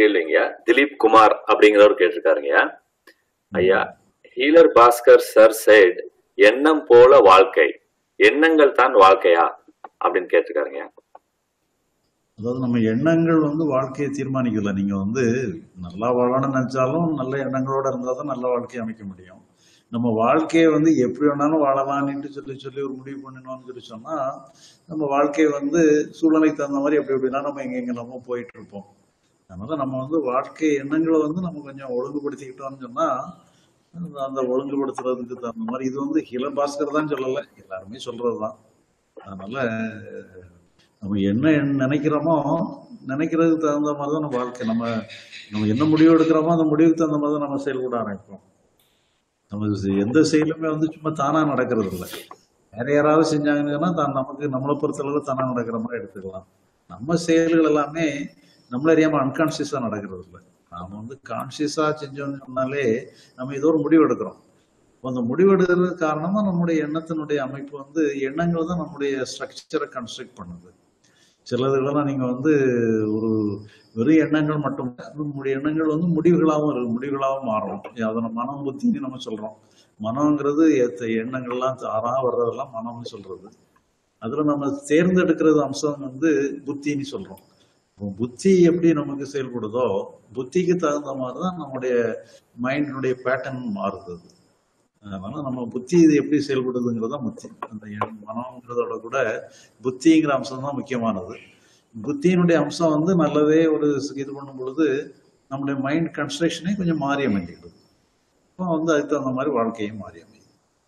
கேள்விங்க திலீப் குமார் அப்படிங்கிறவர் கேட்டிருக்காருங்க ஐயா ஹீலர் பாஸ்கர் சார் சைட் எண்ணம் போல வாழ்க்கை எண்ணங்கள் தான் வாழ்க்கையா அப்படின்னு கேட்டிருக்காருங்க அதாவது நம்ம எண்ணங்கள் வந்து வாழ்க்கையை தீர்மானிக்கல நீங்க வந்து நல்லா வாழணும்னு நினைச்சாலும் நல்ல எண்ணங்களோட இருந்தா தான் நல்ல வாழ்க்கையை அமைக்க முடியும் நம்ம வாழ்க்கையை வந்து எப்படி வேணாலும் வாழலாம்னுட்டு சொல்லி சொல்லி ஒரு முடிவு பண்ணணும்னு சொல்லி சொன்னா நம்ம வாழ்க்கையை வந்து சூழ்நிலைக்கு தகுந்த மாதிரி எப்படி எப்படிலாம் நம்ம எங்க எங்கெல்லாமோ போயிட்டு இருப்போம் அதனால நம்ம வந்து வாழ்க்கை எண்ணங்களை வந்து நம்ம கொஞ்சம் ஒழுங்குபடுத்திக்கிட்டோம்னு சொன்னா அந்த- அந்த ஒழுங்குபடுத்துறதுக்கு தகுந்த மாதிரி இது வந்து ஹில பாஸ்கர் தான் சொல்லல எல்லாருமே சொல்றதுதான் அதனால நம்ம என்ன நினைக்கிறோமோ நினைக்கிறதுக்கு தகுந்த மாதிரி தான் நம்ம வாழ்க்கை நம்ம நம்ம என்ன முடிவு எடுக்கிறோமோ அந்த முடிவுக்கு தகுந்த மாதிரி தான் நம்ம செயல்பட ஆரம்பிப்போம் நம்ம இது எந்த செயலுமே வந்து சும்மா தானா நடக்கிறது இல்லை வேற யாராவது செஞ்சாங்கன்னு சொன்னா தான் நமக்கு நம்மளை பொறுத்தளவு தானா நடக்கிற மாதிரி எடுத்துக்கலாம் நம்ம செயல்கள் எல்லாமே நம்மள அறியாம அன்கான்சியஸா நடக்கிறது இல்லை நாம வந்து கான்சியஸா செஞ்சோம்னு சொன்னாலே நம்ம ஏதோ ஒரு முடிவு எடுக்கிறோம் அப்ப அந்த முடிவு எடுக்கிறதுக்கு காரணமா நம்முடைய எண்ணத்தினுடைய அமைப்பு வந்து எண்ணங்கள் தான் நம்முடைய ஸ்ட்ரக்சரை கன்ஸ்ட்ரக்ட் பண்ணுது சிலதுகளெல்லாம் நீங்க வந்து ஒரு வெறும் எண்ணங்கள் மட்டும் இல்ல, நம்முடைய எண்ணங்கள் வந்து முடிவுகளாகவும் இருக்கு முடிவுகளாகவும் மாறும் அதை நம்ம மனம் புத்தின்னு நம்ம சொல்றோம் மனம்ங்கிறது ஏத்த எண்ணங்கள்லாம் தாரா வர்றதெல்லாம் மனம்னு சொல்றது அதுல நம்ம தேர்ந்தெடுக்கிறது அம்சம் வந்து புத்தின்னு சொல்றோம் இப்போ புத்தி எப்படி நமக்கு செயல்படுதோ புத்திக்கு தகுந்த மாதிரி தான் நம்முடைய மைண்டினுடைய பேட்டர்ன் மாறுது அது. அதனால நம்ம புத்தி இது எப்படி செயல்படுதுங்கிறது தான் புத்தி அந்த எண் மனம்ங்கிறதோட கூட புத்திங்கிற அம்சம் தான் முக்கியமானது புத்தியினுடைய அம்சம் வந்து நல்லதே ஒரு இது பண்ணும் பொழுது நம்முடைய மைண்ட் கன்ஸ்ட்ரக்ஷனே கொஞ்சம் மாறி அமைஞ்சிடுது அப்போ வந்து அதுக்கு தகுந்த மாதிரி வாழ்க்கையும் மாறி அமையுது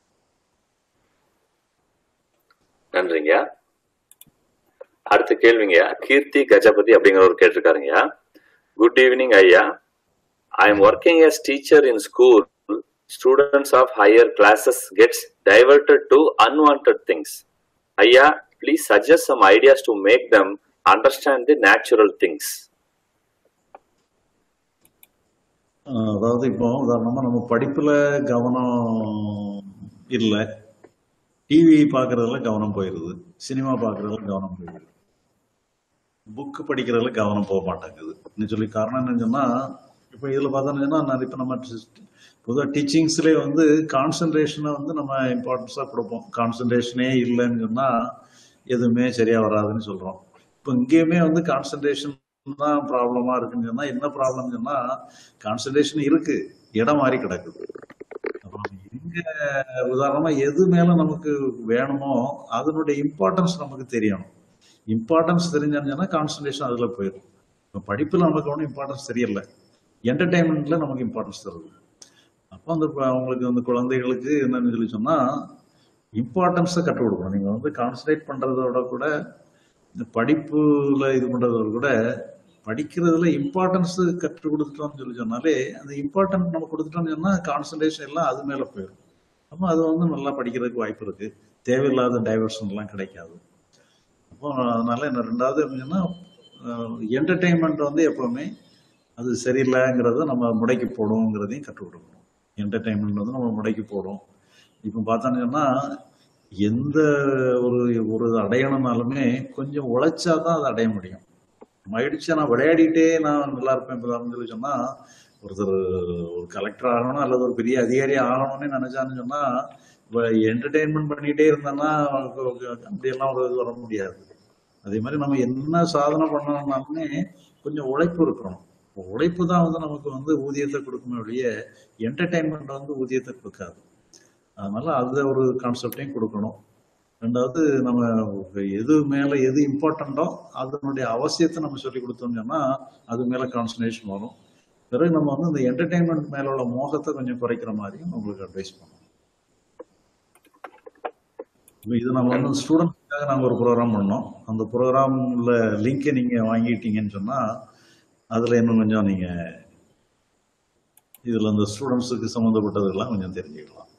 நன்றிங்க அடுத்த கேள்விங்க கீர்த்தி கஜபதி அப்படிங்கிறவர் கேட்டிருக்காருங்க குட் ஈவினிங் ஐயா I am working as teacher in school students of higher classes gets diverted to unwanted things ஐயா please suggest some ideas to make them understand the natural things ah அதாவது இப்போ உதாரணமா நம்ம படிப்புல கவனம் இல்லை டிவி பார்க்கறதுல கவனம் போயிருது சினிமா பார்க்கறதுல கவனம் போயிருது புக்கு படிக்கிறதுல கவனம் போக மாட்டேங்குது சொல்லி காரணம் என்னன்னு சொன்னா இப்போ இதுல பார்த்தோம்னு சொன்னா நான் இப்போ நம்ம பொதுவாக டீச்சிங்ஸ்லேயே வந்து கான்சன்ட்ரேஷனை வந்து நம்ம இம்பார்ட்டன்ஸாக கொடுப்போம் கான்சன்ட்ரேஷனே இல்லைன்னு சொன்னா எதுவுமே சரியா வராதுன்னு சொல்றோம் இப்போ இங்கேயுமே வந்து கான்சன்ட்ரேஷன் தான் ப்ராப்ளமா இருக்குன்னு சொன்னா என்ன ப்ராப்ளம் சொன்னா கான்சன்ட்ரேஷன் இருக்கு இடம் மாறி கிடக்குது அப்புறம் எங்க உதாரணமா எது மேல நமக்கு வேணுமோ அதனுடைய இம்பார்ட்டன்ஸ் நமக்கு தெரியணும் இம்பார்ட்டன்ஸ் தெரிஞ்சான்னு சொன்னா கான்சன்ட்ரேஷன் அதுல போயிடும் இப்போ படிப்புல நமக்கு ஒன்றும் இம்பார்ட்டன்ஸ் தெரியல என்டர்டைன்மெண்ட்ல நமக்கு இம்பார்ட்டன்ஸ் தருது அப்போ அந்த ப- அவங்களுக்கு அந்த குழந்தைகளுக்கு என்னன்னு சொல்லி சொன்னா இம்பார்ட்டன்ஸை கற்றுக் கொடுக்கணும் நீங்க வந்து கான்சன்ட்ரேட் பண்றதோட கூட இந்த படிப்புல இது பண்றதோட கூட படிக்கிறதுல இம்பார்ட்டன்ஸ் கற்றுக் கொடுத்துட்டோம்னு சொல்லி சொன்னாலே அந்த இம்பார்ட்டன்ட் நம்ம கொடுத்துட்டோம்னு சொன்னா கான்சன்ட்ரேஷன் எல்லாம் அது மேல போயிடும் அப்போ அது வந்து நல்லா படிக்கிறதுக்கு வாய்ப்பு இருக்கு தேவையில்லாத டைவர்ஷன் எல்லாம் கிடைக்காது அப்போ அதனால என்ன ரெண்டாவது எப்படின்னா என்டர்டெயின்மெண்ட் வந்து எப்பவுமே அது சரியில்லைங்கிறத நம்ம முடைக்கு போடுங்கிறதையும் கற்றுக் கொடுக்கணும் என்டர்டெயின்மெண்ட் வந்து நம்ம முடைக்கு போடும் இப்போ பார்த்தோன்னு சொன்னா எந்த ஒரு ஒரு இது அடையணும்னாலுமே கொஞ்சம் உழைச்சா தான் அதை அடைய முடியும் மகிழ்ச்சியா நான் விளையாடிட்டே நான் நல்லா இருப்பேன் இப்போ சொல்லி சொன்னா ஒருத்தர் ஒரு கலெக்டர் ஆகணும் அல்லது ஒரு பெரிய அதிகாரி ஆகணும்னு நினைச்சான்னு சொன்னா என்டர்டெயின்மெண்ட் பண்ணிட்டே இருந்தான்னா அப்படியெல்லாம் ஒரு இது வர முடியாது அதே மாதிரி நம்ம என்ன சாதனை பண்ணணும்னாலுமே கொஞ்சம் உழைப்பு இருக்கணும் உழைப்பு தான் வந்து நமக்கு வந்து ஊதியத்தை கொடுக்குமே ஒழிய என்டர்டெயின்மெண்ட் வந்து ஊதியத்தை கொடுக்காது அதனால அந்த ஒரு கான்செப்டையும் கொடுக்கணும் ரெண்டாவது நம்ம எது மேல எது இம்பார்ட்டண்டோ அதனுடைய அவசியத்தை நம்ம சொல்லி கொடுத்தோம்னு சொன்னா அது மேல கான்சன்ட்ரேஷன் வரும் பிறகு நம்ம வந்து இந்த என்டர்டெயின்மெண்ட் மேல உள்ள மோகத்தை கொஞ்சம் குறைக்கிற மாதிரியும் உங்களுக்கு அட்வைஸ் பண்ணணும் இப்ப இது நம்ம வந்து ஸ்டூடெண்ட்ஸ்க்காக நாங்கள் ஒரு ப்ரோக்ராம் பண்ணோம் அந்த ப்ரோக்ராம்ல லிங்கை நீங்க வாங்கிட்டீங்கன்னு சொன்னா அதுல இன்னும் கொஞ்சம் நீங்க இதுல இந்த ஸ்டூடெண்ட்ஸுக்கு சம்மந்தப்பட்டதெல்லாம் கொஞ்சம் தெரிஞ்சுக்கலாம்